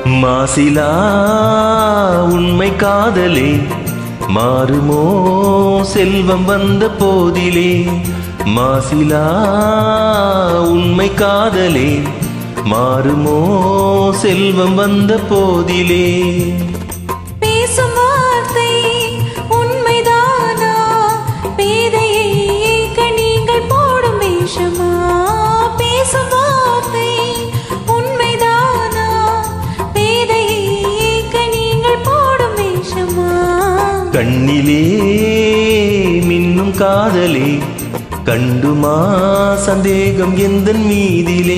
மாசிலா உண்மை காதலே மாறுமோ செல்வம் வந்த போதிலே மாசிலா உண்மை காதலே மாறுமோ செல்வம் வந்த போதிலே பேசும் வார்த்தை உண்மைதானா பேதையை ஏக்க நீங்கள் போடும் வேஷமா பேசும் வார்த்தை உண்மைதானா பேதையை ஏக்க நீங்கள் போடும் வேஷமா கண்ணிலே மின்னும் காதலே கண்டுமா சந்தேகம் எந்த மீதிலே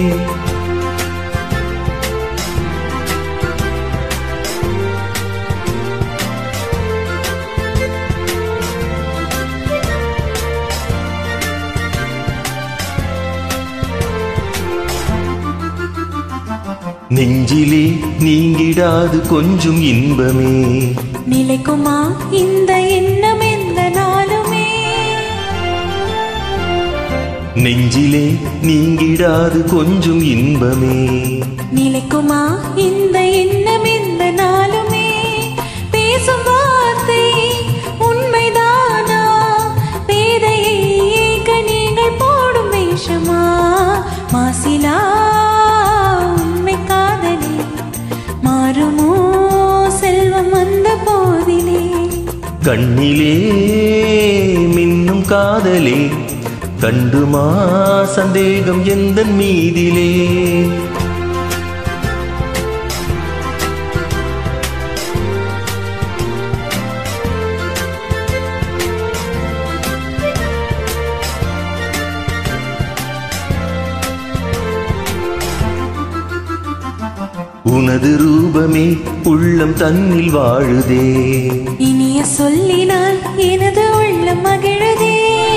நெஞ்சிலே நீங்கிடாது கொஞ்சம் இன்பமே நிலைக்குமா இந்த எண்ணம் எந்த நாளுமே நெஞ்சிலே நீங்கிடாது கொஞ்சம் இன்பமே நிலைக்குமா இந்த எண்ணம் எந்த நாளுமே பேசும் வார்த்தை உண்மைதானா பேதையை ஏக்க நீங்கள் போடும் வேஷமா மாசிலா உண்மை காதலே மாறுமோ செல்வம் வந்த போதிலே கண்ணிலே மின்னும் காதலே கண்டுமா சந்தேகம் எந்த மீதிலே உனது ரூபமே உள்ளம் தன்னில் வாழுதே இனிய சொல்லினால் எனது உள்ளம் மகிழுதே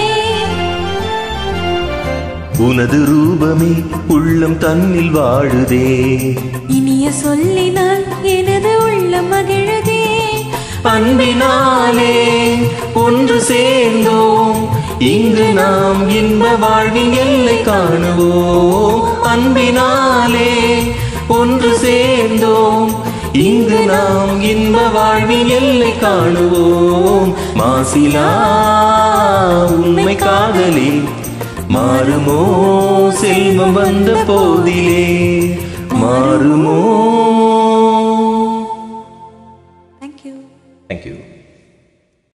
உனது ரூபமே உள்ளம் தன்னில் வாழுதே இனிய சொல்லினால் எனது உள்ளம் மகிழுதே அன்பினாலே ஒன்று சேர்ந்தோம் இங்கு நாம் இன்ப வாழ்வின் எல்லை காணுவோம் அன்பினாலே ஒன்று சேர்ந்தோம் இங்கு நாம் இன்ப வாழ்வின் எல்லை காணுவோம் மாசிலா உண்மை காதலே மாறுமோ செல்வம் வந்த போதிலே மாறுமோ